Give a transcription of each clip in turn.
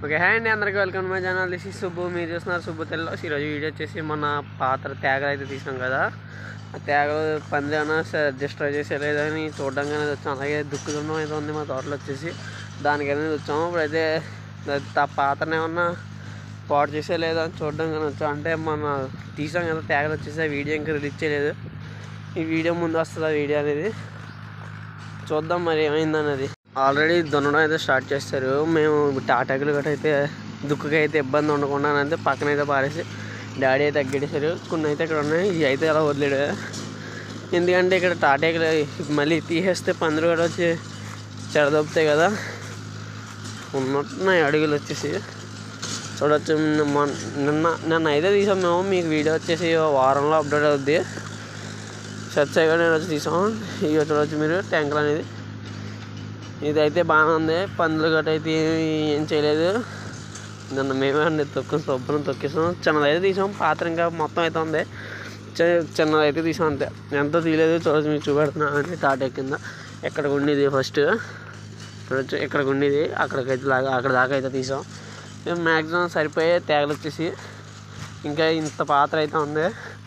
okay hi అండి అందరికీ welcome my channel this is Subbu మీరు చూస్తున్నారు సుబ్బు తెల్లో ఈరోజు వీడియో వచ్చేసి మన పాత్ర తేగలు అయితే తీసాం కదా ఆ తేగలు పంది ఏమైనా డిస్ట్రాయ్ చేసేలేదని చూడడంగానే వచ్చాం అలాగే దుక్కుతుండం అయితే ఉంది మా తోటలో వచ్చేసి దానికైనా వచ్చాము ఇప్పుడైతే దా- ఆ పాత్రను ఏమన్నా పాడు చేసేలేదా అని చూడడంగానే వచ్చాం అంటే మన తీసాం కదా తేగలు వచ్చేసి ఆ వీడియో ఇంకా రిలీజ్ చేయలేదు ఈ వీడియో ముందు వస్తుంది ఆ వీడియో అనేది చూద్దాం మరి ఏమైందన్నది ఆల్రెడీ దున్నడం అయితే స్టార్ట్ చేస్తారు మేము టాటాకులు గట్రా అయితే దుక్కుకి అయితే ఇబ్బంది ఉండకుండా అయితే పక్కన అయితే పారేసి డాడీ అయితే అగ్గేసారు కొన్ని అయితే ఇక్కడ ఉన్నాయి ఇవి అయితే అలా వదిలేడు ఎందుకంటే ఇక్కడ టాటాకులు మళ్ళీ తీసేస్తే పందులు కూడా వచ్చి చెడదొప్పుతాయి కదా ఉన్నట్టున్నాయి అడుగులు వచ్చేసి చూడొచ్చు నిన్న మొన్న- నిన్న నిన్న అయితే తీసాం మేము మీకు వీడియో వచ్చేసి ఓ వారంలో అప్డేట్ అవుద్ది సత్సాయిగా నేను వచ్చి తీసాం ఇవి చూడవచ్చు మీరు ట్యాంకులు అనేది ఇది అయితే బాగానే ఉంది పందులు గట్ట అయితే ఏమీ- ఏం చేయలేదు నిన్న మేమే అండి తొక్కు శుభ్రం తొక్కేసాం చిన్నది అయితే తీసాం పాత్ర ఇంకా మొత్తం అయితే ఉంది చి- చిన్నది అయితే తీసాం అంతే ఎంత తీయలేదు చూడవచ్చు మీకు చూపెడుతున్నాను అండి టాటా కింద ఎక్కడ ఉండేది ఫస్ట్ చూడొచ్చు ఇక్కడ ఉండేది అక్కడికైతే లాగా అక్కడ దాకా అయితే తీసాం మేము మ్యాక్సిమం సరిపోయే తేగలు వచ్చేసి ఇంకా ఇంత పాత్ర అయితే ఉంది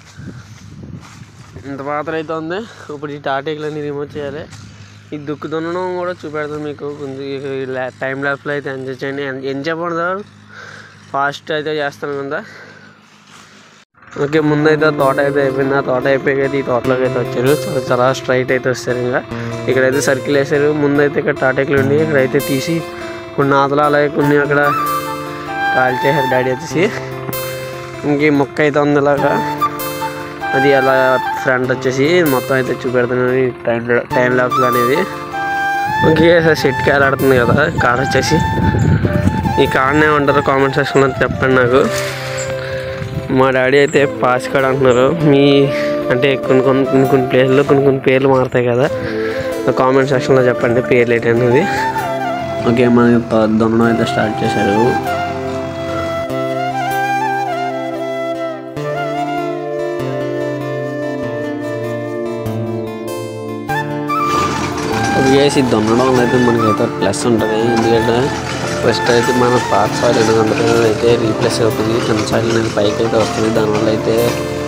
ఇంత పాత్ర అయితే ఉంది ఇప్పుడు ఈ టాటాకులన్నీ రిమూవ్ చేయాలి ఈ దుక్కు దున్నడం కూడా చూపెడతాను మీకు కొంచెం టైం ల్యాప్లో అయితే ఎంజాయ్ చేయండి ఎన్- ఎంజాయ్ పడదా ఫాస్ట్ అయితే చేస్తాను కదా ఓకే ముందైతే తోట అయితే అయిపోయింది ఆ తోట అయిపోయి ఈ తోటలోకి అయితే వచ్చారు చాలా చాలా స్ట్రైట్ అయితే వస్తారు ఇంకా ఇక్కడైతే సర్కిల్ వేసారు ముందైతే ఇక్కడ టాటాకులు ఉండి ఇక్కడైతే తీసి కొన్ని నాతలు అలాగే కొన్ని అక్కడ కాల్ చేశారు డాడీ వచ్చేసి ఇంక ఈ మొక్క అయితే ఉంది ఇలాగా అది అలా ఫ్రంట్ వచ్చేసి మొత్తం అయితే చూపెడుతున్నాను ఈ టైం టైం ల్యాబ్స్ అనేది ఓకే సెట్ కాయలు ఆడుతుంది కదా కాడ వచ్చేసి ఈ కాడనే ఉంటారు కామెంట్ సెక్షన్లో చెప్పండి నాకు మా డాడీ అయితే పాస్ కాడ అంటున్నారు మీ అంటే కొన్ని కొన్ని కొన్ని కొన్ని ప్లేస్లో కొన్ని కొన్ని పేర్లు మారుతాయి కదా కామెంట్ సెక్షన్లో చెప్పండి పేర్లు ఏంటి అనేది ఓకే మన దున్నడం అయితే స్టార్ట్ చేశారు వేసి దున్నడం అయితే మనకైతే ప్లస్ ఉంటుంది ఎందుకంటే ఫస్ట్ అయితే మన పాత సాయిల్ ఎందుకంటే అయితే రీప్లేస్ అవుతుంది కింద సాయిల్ అనేది పైకి అయితే వస్తుంది దానివల్ల అయితే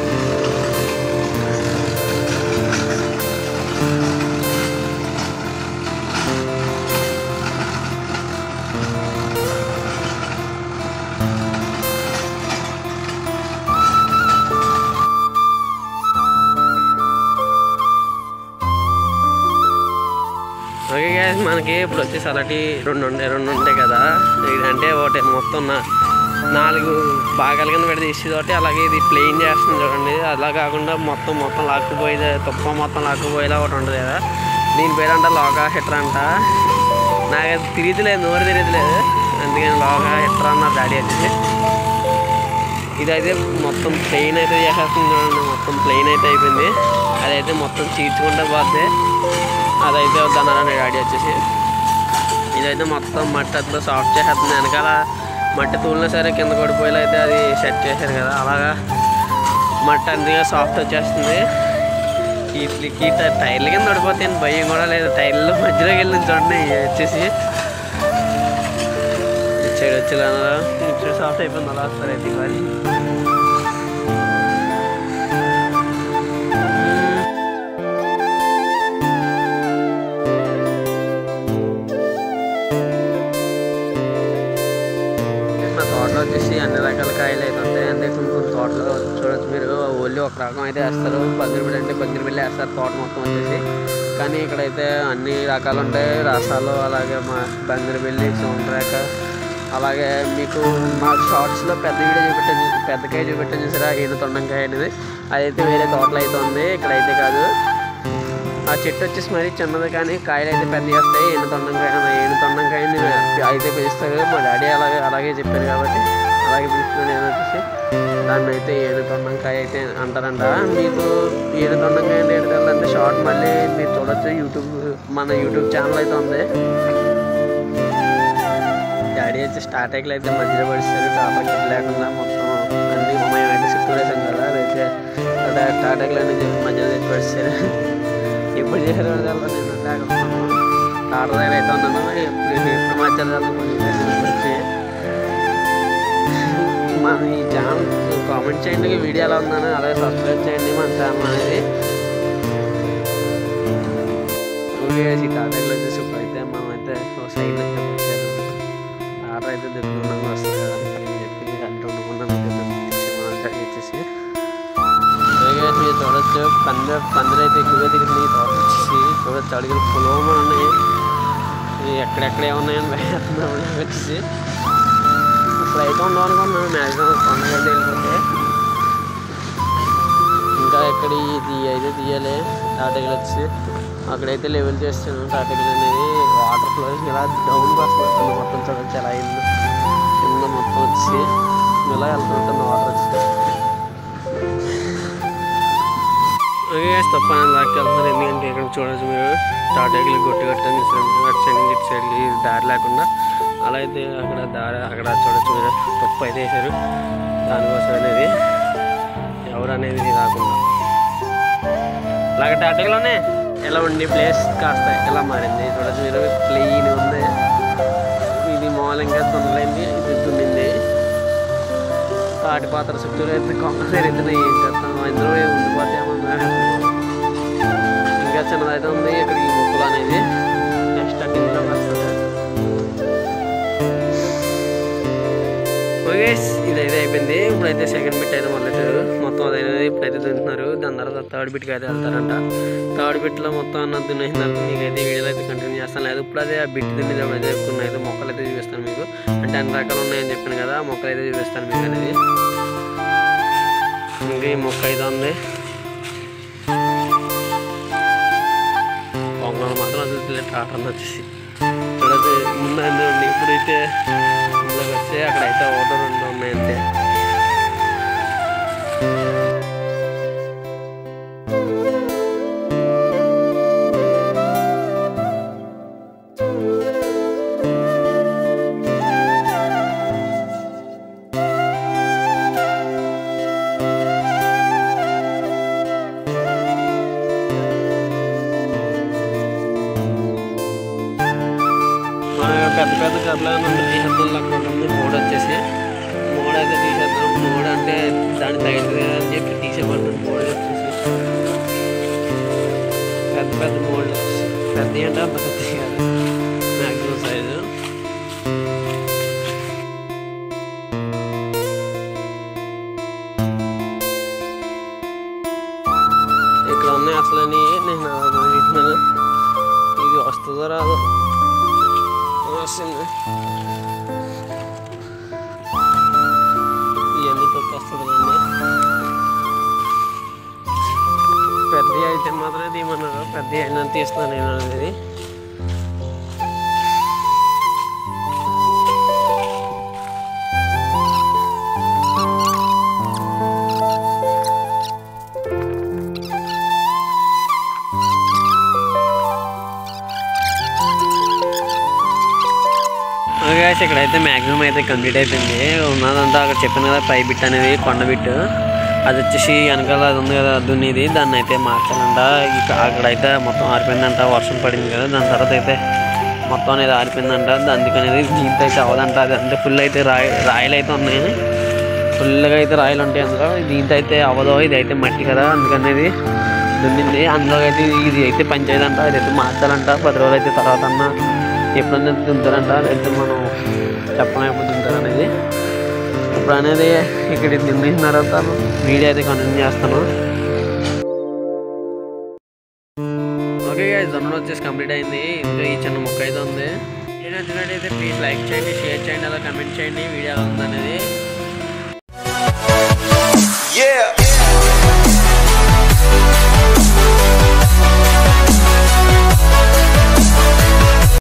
ఓకే గ్యాస్ మనకి ఇప్పుడు వచ్చేసి అలాంటి రెండు ఉంటాయి రెండు ఉంటాయి కదా ఇది అంటే ఒకటి మొత్తం నా నాలుగు భాగాల కింద పెడితే ఇచ్చేది ఒకటి అలాగే ఇది ప్లెయిన్ చేస్తుంది చూడండి అలా కాకుండా మొత్తం మొత్తం లాక్కుపోయేది తుప్ప మొత్తం లాక్కుపోయేలా ఒకటి ఉంటుంది కదా దీని పేరు అంట లోగా హిటర్ అంట నాకు అది తిరిగితలేదు నోరు తిరిగితలేదు అందుకని లోగా హిటర్ అన్నారు డాడీ వచ్చేసి ఇదైతే మొత్తం ప్లెయిన్ అయితే చేసేస్తుంది చూడండి మొత్తం ప్లెయిన్ అయితే అయిపోయింది అదైతే మొత్తం చీడ్చుకుంటే పోతే అదైతే వద్దన్నారని డాడీ వచ్చేసి ఇదైతే మొత్తం మట్టి అంతా సాఫ్ట్ చేసేస్తుంది వెనకాల మట్టి తూలినా సరే కింద పడిపోయేలా అయితే అది సెట్ చేశారు కదా అలాగా మట్టి అంతగా సాఫ్ట్ వచ్చేస్తుంది వీటికి టైర్ల కింద పడిపోతే భయం కూడా లేదు టైర్లు మధ్యలోకి వెళ్ళి చూడండి ఇవి వచ్చేసి ఇటు సైడ్ వచ్చేలా ఇటు సాఫ్ట్ అయిపోయింది అలా వస్తారు అయితే ఇవాళ మా తోటలో వచ్చేసి అన్ని రకాల కాయలు అయితే ఉంటాయి అంటే కొన్ని కొన్ని తోటలో చూడొచ్చు మీరు ఓన్లీ ఒక రకం అయితే వేస్తారు బంగిరిబిల్లి అంటే బంగిరిబిల్లి వేస్తారు తోట మొత్తం వచ్చేసి కానీ ఇక్కడైతే అన్ని రకాలు ఉంటాయి రసాలు అలాగే మా బంగిరిబిల్లి సౌండ్రేక అలాగే మీకు మా షార్ట్స్లో పెద్ద వీడియో చూపెట్టాను పెద్ద కాయ చూపెట్టాను చూసారా ఏడు తొండంకాయ అనేది అదైతే వేరే తోటలో అయితే ఉంది ఇక్కడైతే కాదు ఆ చెట్టు వచ్చేసి మరీ చిన్నది కానీ కాయలు అయితే పెద్దవి వస్తాయి ఏడు తొండంకాయ ఏడు తొండంకాయని అయితే పిలుస్తారు మా డాడీ అలాగే అలాగే చెప్పారు కాబట్టి అలాగే పిలుస్తున్నాను నేను వచ్చేసి దాన్ని అయితే ఏడు తొండంకాయ అయితే అంటారంట మీకు ఏడు తొండంకాయ అంటే ఏడు తెల్లంటే షార్ట్ మళ్ళీ మీరు చూడొచ్చు యూట్యూబ్ మన యూట్యూబ్ ఛానల్ అయితే ఉంది డాడీ వచ్చి స్టార్ట్ అయ్యి అయితే మధ్యలో పడిస్తారు కాబట్టి లేకుండా మొత్తం అన్ని మేము అయితే చుట్టూ వేసాం కదా అయితే స్టార్ట్ అయ్యి చెప్పి మధ్యలో తెచ్చి పడిస్తారు ఎప్పుడు చేశారు వాళ్ళు నేను లేకపోతున్నాను ఆడ దగ్గర అయితే ఉన్నాను ఎప్పుడు ఎప్పుడు మధ్యలో వచ్చి మన ఈ ఛానల్ కామెంట్ చేయండి ఈ వీడియో ఎలా ఉందని అలాగే సబ్స్క్రైబ్ చేయండి మన ఛానల్ అనేది ఓకే ఈ టాటాలో వచ్చేసి ఇప్పుడైతే మనం అయితే ఒక సైడ్ అయితే వచ్చారు ఆర్డర్ అయితే దిగుతున్నాం వస్తుంది కదా అని చెప్పి అడ్డు ఉండకుండా మీకు మనం అక్కడికి వచ్చేసి అలాగే మీరు చూడొచ్చు పందిర పందిర అయితే ఎక్కువగా దిగుతుంది ఈ తోట వచ్చేసి చూడొచ్చు అడుగులు పొలం ఉన్నాయి ఇవి ఎక్కడెక్కడే ఉన్నాయని భయపడుతున్నాం వచ్చేసి ఇప్పుడు అయితే ఉండవు అనుకున్నాను మ్యాక్సిమం కొండగడ్డ వెళ్ళిపోతే ఇంకా ఎక్కడ ఇది అయితే తీయాలి టాటగిల్ వచ్చి అక్కడైతే లెవెల్ చేస్తాను టాటగిల్ అనేది వాటర్ ఫ్లో ఇలా డౌన్ వస్తుంది మొత్తం చూడొచ్చు ఎలా అయింది కింద మొత్తం వచ్చి ఇలా వెళ్తుంటుంది వాటర్ వచ్చి ఓకే తప్ప దాకా వెళ్తున్నారు ఎందుకంటే ఇక్కడ చూడొచ్చు మీరు టాటాకి గొట్టి కట్టని అటు సైడ్ నుంచి ఇటు సైడ్కి దారి లేకుండా అలా అయితే అక్కడ దారి అక్కడ చూడొచ్చు మీరు తప్పు అయితే వేశారు దానికోసం అనేది ఎవరు అనేది రాకుండా అలాగే టాటాకిలోనే ఎలా ఉండి ప్లేస్ కాస్త ఎలా మారింది చూడొచ్చు మీరు ప్లెయిన్ ఉంది ఇది మామూలు ఇంకా దున్నలేంది ఇది దున్నింది తాటి పాత్ర చుట్టూరు అయితే కొంగలు తిరుగుతున్నాయి ఏం చేస్తాం ఇందులో ఉండిపోతామో ఇంకా చిన్నదైతే ఉంది ఇక్కడ ఈ ముక్కలు అనేది నెక్స్ట్ అట్టింగ్లో వస్తుంది ఓకే ఇదైతే అయిపోయింది ఇప్పుడైతే సెకండ్ బిట్ అయితే మొదలెట్టారు మొత్తం అదైతే ఇప్పుడైతే దున్నుతున్నారు దాని తర్వాత థర్డ్ బిట్కి అయితే వెళ్తారంట థర్డ్ బిట్లో మొత్తం అన్న దున్నేసినారు మీకైతే వీడియోలో అయితే కంటిన్యూ చేస్తాను లేదు ఇప్పుడు అదే ఆ బిట్ దున్నేది అయితే కొన్ని అయితే మొక్కలు అయితే చూపిస్తాను మీకు అంటే అన్ని రకాలు ఉన్నాయని చెప్పాను కదా ఆ మొక్కలు అయితే చూపిస్తాను మీకు అనేది ఇంకా ఈ మొక్క అయితే ఉంది పొంగల్ మాత్రం వదులుతులే టాటర్ వచ్చేసి చూడదు ముందు అన్నీ ఉండి ఇప్పుడైతే ఇందులోకి వచ్చి అక్కడైతే ఒకటో రెండు ఉన్నాయి అంతే మన పెద్ద పెద్ద కర్రలు ఉంది తీసేద్దాం లెక్క ఉంది మూడు వచ్చేసి మూడు అయితే తీసేద్దాం మూడు అంటే దాని తగిలింది కదా అని చెప్పి తీసేపడుతుంది మూడు వచ్చేసి పెద్ద పెద్ద మూడు పెద్ద అంటే అంత పెద్ద కాదు మ్యాక్సిమం సైజు ఇక్కడ ఉన్నాయి అసలు నేను అనుకుంటున్నాను ఇది వస్తుందో రాదో వస్తుంది ఇవన్నీ తొక్కి వస్తుందండి పెద్ద అయితే మాత్రమే తీయమన్నారు పెద్ద అయినా తీస్తున్నాను నేను అనేది గాయస్ ఇక్కడైతే మ్యాక్సిమం అయితే కంప్లీట్ అయిపోయింది ఉన్నదంతా అక్కడ చెప్పాను కదా పై బిట్ అనేది కొండ బిట్ అది వచ్చేసి వెనకాల అది ఉంది కదా దున్నిది దాన్ని అయితే మార్చాలంట ఇక అక్కడైతే మొత్తం ఆరిపోయిందంట వర్షం పడింది కదా దాని తర్వాత అయితే మొత్తం అనేది ఆరిపోయిందంట అందుకనేది దీంతో అయితే అవ్వదంట అది అంటే ఫుల్ అయితే రాయి రాయలు అయితే ఉన్నాయి ఫుల్గా అయితే రాయలు ఉంటాయి అందులో దీంతో అయితే అవ్వదు ఇది అయితే మట్టి కదా అందుకనేది దున్నింది అందులో అయితే ఇది అయితే పంచాయతీ అంట ఇదైతే మార్చాలంట పది రోజులు అయితే తర్వాత అన్న ఎప్పుడన్నా దుంతారంట అయితే మనం చెప్పలేం ఎప్పుడు దుంతారు అనేది ఇప్పుడు అనేది ఇక్కడ దున్నేసిన తర్వాత వీడియో అయితే కంటిన్యూ చేస్తాను ఓకే గైస్ దొన్న వచ్చేసి కంప్లీట్ అయింది ఇంకా ఈ చిన్న మొక్క అయితే ఉంది వీడియో నచ్చినట్టయితే ప్లీజ్ లైక్ చేయండి షేర్ చేయండి అలా కమెంట్ చేయండి వీడియో ఎలా ఉందనేది